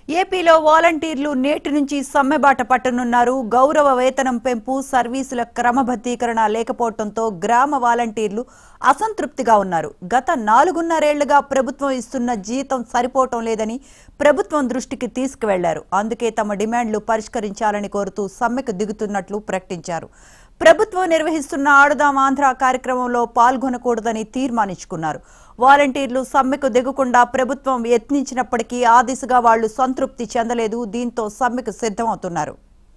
ఏపీలో వాలంటీర్లు నేటి నుంచి సమ్మెబాట పట్టనున్నారు గౌరవ వేతనం పెంపు సర్వీసుల క్రమబద్ధీకరణ లేకపోవడంతో గ్రామ వాలంటీర్లు అసంతృప్తిగా ఉన్నారు గత నాలుగున్నరేళ్లుగా ప్రభుత్వం ఇస్తున్న జీతం సరిపోవటం లేదని ప్రభుత్వం దృష్టికి తీసుకువెళ్లారు అందుకే తమ డిమాండ్లు పరిష్కరించాలని కోరుతూ సమ్మెకు దిగుతున్నట్లు ప్రకటించారు ప్రభుత్వం నిర్వహిస్తున్న ఆడుదాం ఆంధ్ర కార్యక్రమంలో పాల్గొనకూడదని తీర్మానించుకున్నారు వాలంటీర్లు సమ్మెకు దిగకుండా ప్రభుత్వం యత్నించినప్పటికీ ఆ దిశగా వాళ్లు సంతృప్తి చెందలేదు దీంతో సమ్మెకు సిద్ధమవుతున్నారు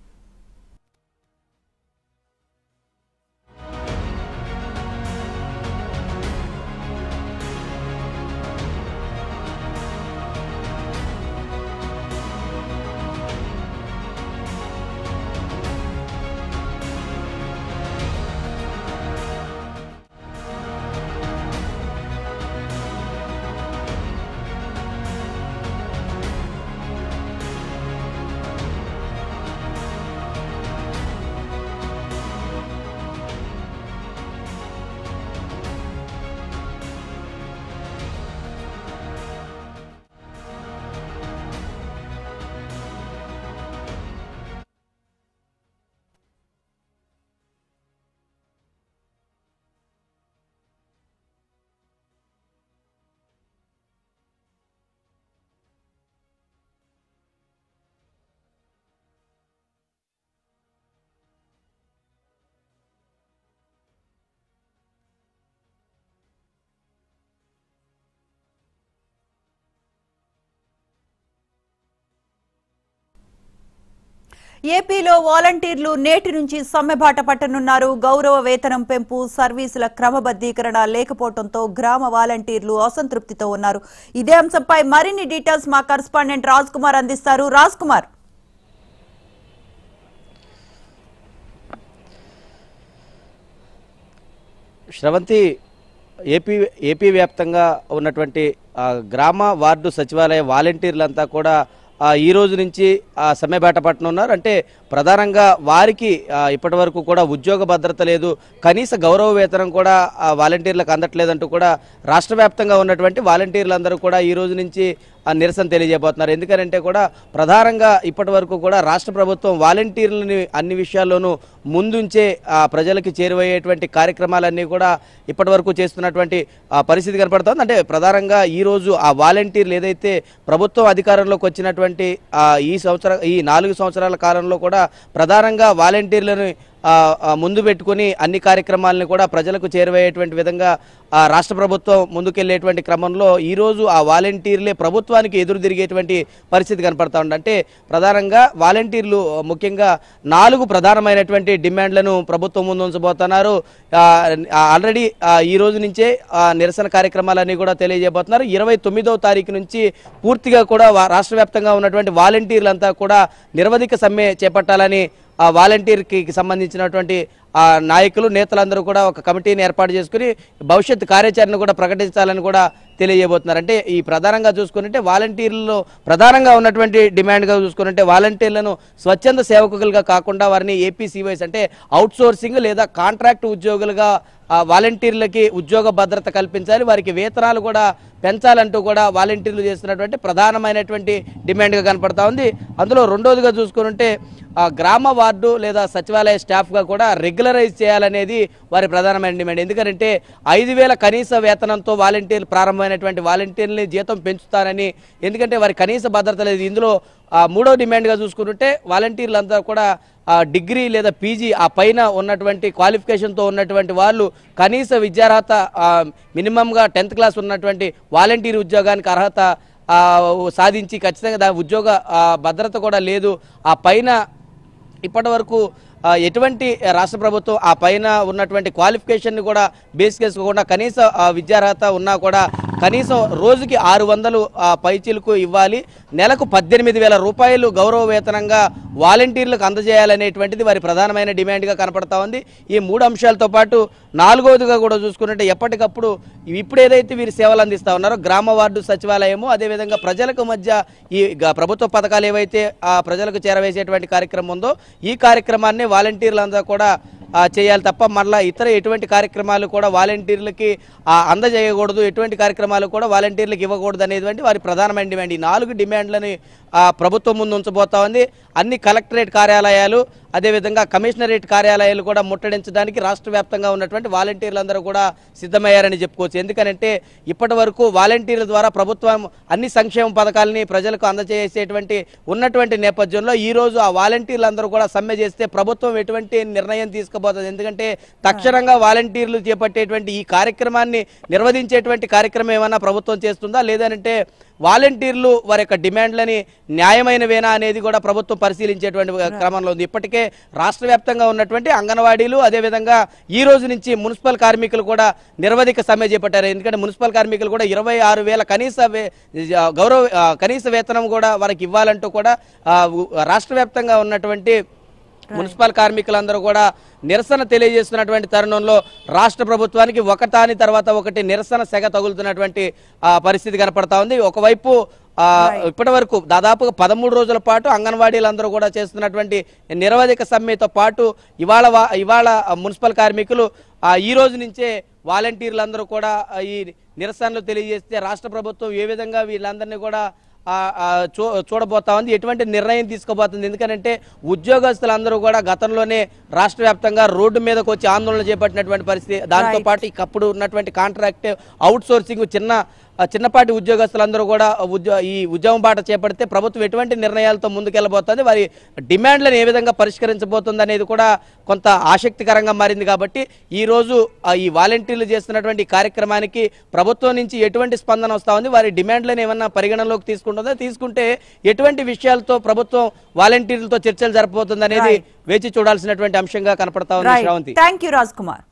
ఏపీలో వాలంటీర్లు నేటి నుంచి సమ్మెబాట పట్టనున్నారు గౌరవ వేతనం పెంపు సర్వీసుల క్రమబద్ధీకరణ లేకపోవడంతో గ్రామ వాలంటీర్లు అసంతృప్తితో ఉన్నారు ఇదే అంశంపై మరిన్ని డీటెయిల్స్ మా కరస్పాండెంట్ రాజ్ కుమార్ అందిస్తారు రాజ్ కుమార్ శ్రవంతి ఏపీ ఏపీ వ్యాప్తంగా ఉన్నటువంటి ఆ, గ్రామ వార్డు సచివాలయ వాలంటీర్లంతా కూడా ఆ, ఈ రోజు నుంచి ఆ, సమ్మెబాట పట్టనున్నారు అంటే ప్రధానంగా వారికి ఆ, ఇప్పటి వరకు కూడా ఉద్యోగ భద్రత లేదు కనీస గౌరవ వేతనం కూడా ఆ, వాలంటీర్లకు అందట్లేదంటూ కూడా రాష్ట్ర వ్యాప్తంగా ఉన్నటువంటి వాలంటీర్లందరూ కూడా ఈ రోజు నుంచి ఆ, నిరసన తెలియజేయబోతున్నారు ఎందుకంటే కూడా ప్రధానంగా ఇప్పటి వరకు కూడా రాష్ట్ర ప్రభుత్వం వాలంటీర్లని అన్ని విషయాల్లోనూ ముందుంచే ఆ, ప్రజలకి చేరువయ్యేటువంటి కార్యక్రమాలన్నీ కూడా ఇప్పటి వరకు చేస్తున్నటువంటి ఆ, పరిస్థితి కనపడుతోంది అంటే ప్రధానంగా ఈ రోజు ఆ వాలంటీర్లు ఏదైతే ప్రభుత్వం అధికారంలోకి వచ్చినటువంటి ఆ, ఈ సంవత్సర ఈ నాలుగు సంవత్సరాల కాలంలో కూడా ప్రధానంగా వాలంటీర్లను ఆ, ఆ, ముందు పెట్టుకుని అన్ని కార్యక్రమాలను కూడా ప్రజలకు చేరువయ్యేటువంటి విధంగా ఆ, రాష్ట్ర ప్రభుత్వం ముందుకెళ్లేటువంటి క్రమంలో ఈ రోజు ఆ వాలంటీర్లే ప్రభుత్వానికి ఎదురు తిరిగేటువంటి పరిస్థితి కనపడతా ఉంది అంటే ప్రధానంగా వాలంటీర్లు ఆ, ముఖ్యంగా నాలుగు ప్రధానమైనటువంటి డిమాండ్లను ప్రభుత్వం ముందు ఉంచబోతున్నారు ఆ, ఆల్రెడీ ఆ, ఈ రోజు నుంచే ఆ, నిరసన కార్యక్రమాలన్నీ కూడా తెలియజేయబోతున్నారు ఇరవై తొమ్మిదవ తారీఖు నుంచి పూర్తిగా కూడా వా- రాష్ట్ర వ్యాప్తంగా ఉన్నటువంటి వాలంటీర్లంతా కూడా నిరవధిక సమ్మె చేపట్టాలని ఆ వాలంటీర్కి సంబంధించినటువంటి ఆ నాయకులు నేతలందరూ కూడా ఒక కమిటీని ఏర్పాటు చేసుకుని భవిష్యత్ కార్యాచరణ కూడా ప్రకటించాలని కూడా తెలియజేయబోతున్నారు అంటే ఈ ప్రధానంగా చూసుకుంటే వాలంటీర్లలో ప్రధానంగా ఉన్నటువంటి డిమాండ్గా చూసుకుంటే వాలంటీర్లను స్వచ్ఛంద సేవకులుగా కాకుండా వారిని ఏపీసీవైస్ అంటే అవుట్ సోర్సింగ్ లేదా కాంట్రాక్ట్ ఉద్యోగులుగా ఆ వాలంటీర్లకి ఉద్యోగ భద్రత కల్పించాలి వారికి వేతనాలు కూడా పెంచాలంటూ కూడా వాలంటీర్లు చేస్తున్నటువంటి ప్రధానమైనటువంటి డిమాండ్గా కనపడతా ఉంది అందులో రెండోదిగా చూసుకుంటే ఆ గ్రామ వార్డు లేదా సచివాలయ స్టాఫ్గా కూడా రెగ్యులరైజ్ చేయాలనేది వారి ప్రధానమైన డిమాండ్ ఎందుకంటే ఐదు వేల కనీస వేతనంతో వాలంటీర్లు ప్రారంభమైనటువంటి వాలంటీర్ని జీతం పెంచుతారని ఎందుకంటే వారి కనీస భద్రత లేదు ఇందులో ఆ, మూడో డిమాండ్గా చూసుకుంటుంటే వాలంటీర్లంతా కూడా ఆ, డిగ్రీ లేదా పీజీ ఆ పైన ఉన్నటువంటి క్వాలిఫికేషన్తో ఉన్నటువంటి వాళ్ళు కనీస విద్యార్హత ఆ, మినిమంగా టెన్త్ క్లాస్ ఉన్నటువంటి వాలంటీర్ ఉద్యోగానికి అర్హత ఆ, సాధించి ఖచ్చితంగా దాని ఉద్యోగ ఆ, భద్రత కూడా లేదు ఆ పైన ఇప్పటి వరకు ఆ, ఎటువంటి రాష్ట్ర ప్రభుత్వం ఆ పైన ఉన్నటువంటి క్వాలిఫికేషన్ని కూడా బేస్ చేసుకోకుండా కనీస ఆ, విద్యార్హత ఉన్నా కూడా కనీసం రోజుకి ఆరు వందలు ఆ, పైచీలకు ఇవ్వాలి నెలకు పద్దెనిమిది వేల రూపాయలు గౌరవ వేతనంగా వాలంటీర్లకు అందజేయాలనేటువంటిది వారి ప్రధానమైన డిమాండ్గా కనపడతా ఉంది ఈ మూడు అంశాలతో పాటు నాలుగవదిగా కూడా చూసుకున్నట్టే ఎప్పటికప్పుడు ఇప్పుడు ఏదైతే వీరు సేవలు అందిస్తా ఉన్నారో గ్రామ వార్డు సచివాలయము అదేవిధంగా ప్రజలకు మధ్య ఈ గ- ప్రభుత్వ పథకాలు ఏవైతే ఆ ప్రజలకు చేరవేసేటువంటి కార్యక్రమం ఉందో ఈ కార్యక్రమాన్ని వాలంటీర్లంతా కూడా ఆ, చేయాలి తప్ప మళ్ళా ఇతర ఎటువంటి కార్యక్రమాలు కూడా వాలంటీర్లకి ఆ, అందజేయకూడదు ఎటువంటి కార్యక్రమాలు కూడా వాలంటీర్లకు ఇవ్వకూడదు అనేటువంటి వారి ప్రధానమైన డిమాండ్ ఈ నాలుగు డిమాండ్లని ఆ, ప్రభుత్వం ముందు ఉంచబోతా ఉంది అన్ని కలెక్టరేట్ కార్యాలయాలు అదేవిధంగా కమిషనరేట్ కార్యాలయాలు కూడా ముట్టడించడానికి రాష్ట్ర వ్యాప్తంగా ఉన్నటువంటి వాలంటీర్లందరూ కూడా సిద్ధమయ్యారని చెప్పుకోవచ్చు ఎందుకనంటే ఇప్పటి వరకు వాలంటీర్ల ద్వారా ప్రభుత్వం అన్ని సంక్షేమ పథకాలని ప్రజలకు అందజేసేటువంటి ఉన్నటువంటి నేపథ్యంలో ఈ రోజు ఆ వాలంటీర్లందరూ కూడా సమ్మె చేస్తే ప్రభుత్వం ఎటువంటి నిర్ణయం తీసుకోబోతుంది ఎందుకంటే తక్షణంగా వాలంటీర్లు చేపట్టేటువంటి ఈ కార్యక్రమాన్ని నిర్వహించేటువంటి కార్యక్రమం ఏమైనా ప్రభుత్వం చేస్తుందా లేదంటే వాలంటీర్లు వారి యొక్క డిమాండ్లని న్యాయమైనవేనా అనేది కూడా ప్రభుత్వం పరిశీలించేటువంటి క్రమంలో ఉంది ఇప్పటికే రాష్ట్ర వ్యాప్తంగా ఉన్నటువంటి అంగన్వాడీలు అదేవిధంగా ఈ రోజు నుంచి మున్సిపల్ కార్మికులు కూడా నిరవధిక సమ్మె చేపట్టారు ఎందుకంటే మున్సిపల్ కార్మికులు కూడా ఇరవై ఆరు వేల కనీస వే- ఆ, గౌరవ ఆ, కనీస వేతనం కూడా వారికి ఇవ్వాలంటూ కూడా ఆ, ఉ- రాష్ట్ర వ్యాప్తంగా ఉన్నటువంటి మున్సిపల్ కార్మికులందరూ కూడా నిరసన తెలియజేస్తున్నటువంటి తరుణంలో రాష్ట్ర ప్రభుత్వానికి ఒకటాని తర్వాత ఒకటి నిరసన సెగ తగులుతున్నటువంటి ఆ, పరిస్థితి కనపడతా ఉంది ఒకవైపు ఆ, ఇప్పటి వరకు దాదాపుగా పదమూడు రోజుల పాటు అంగన్వాడీలందరూ కూడా చేస్తున్నటువంటి నిరవధిక సమ్మెతో పాటు ఇవాళ వా- ఇవాళ మున్సిపల్ కార్మికులు ఆ, ఈ రోజు నుంచే వాలంటీర్లందరూ కూడా ఆ, ఈ నిరసనలు తెలియజేస్తే రాష్ట్ర ప్రభుత్వం ఏ విధంగా వీళ్ళందరినీ కూడా ఆ, ఆ, చూ చూడబోతా ఉంది ఎటువంటి నిర్ణయం తీసుకోబోతుంది ఎందుకంటే ఉద్యోగస్తులందరూ కూడా గతంలోనే రాష్ట్ర వ్యాప్తంగా రోడ్డు మీదకి వచ్చి ఆందోళన చేపట్టినటువంటి పరిస్థితి దాంతో Right. పాటు ఇకప్పుడు ఉన్నటువంటి కాంట్రాక్ట్ అవుట్ సోర్సింగ్ చిన్న ఆ, చిన్నపాటి ఉద్యోగస్తులందరూ కూడా ఉద్యో ఈ ఉద్యమం బాట చేపడితే ప్రభుత్వం ఎటువంటి నిర్ణయాలతో ముందుకెళ్ళబోతుంది వారి డిమాండ్లను ఏ విధంగా పరిష్కరించబోతుంది అనేది కూడా కొంత ఆసక్తికరంగా మారింది కాబట్టి ఈ రోజు ఆ, ఈ వాలంటీర్లు చేస్తున్నటువంటి ఈ కార్యక్రమానికి ప్రభుత్వం నుంచి ఎటువంటి స్పందన వస్తా ఉంది వారి డిమాండ్లను ఏమన్నా పరిగణనలోకి తీసుకుంటుందా తీసుకుంటే ఎటువంటి విషయాలతో ప్రభుత్వం వాలంటీర్లతో చర్చలు జరపబోతుంది అనేది Right. వేచి చూడాల్సినటువంటి అంశంగా కనపడతా ఉంది Sravanthi right thank you Raj Kumar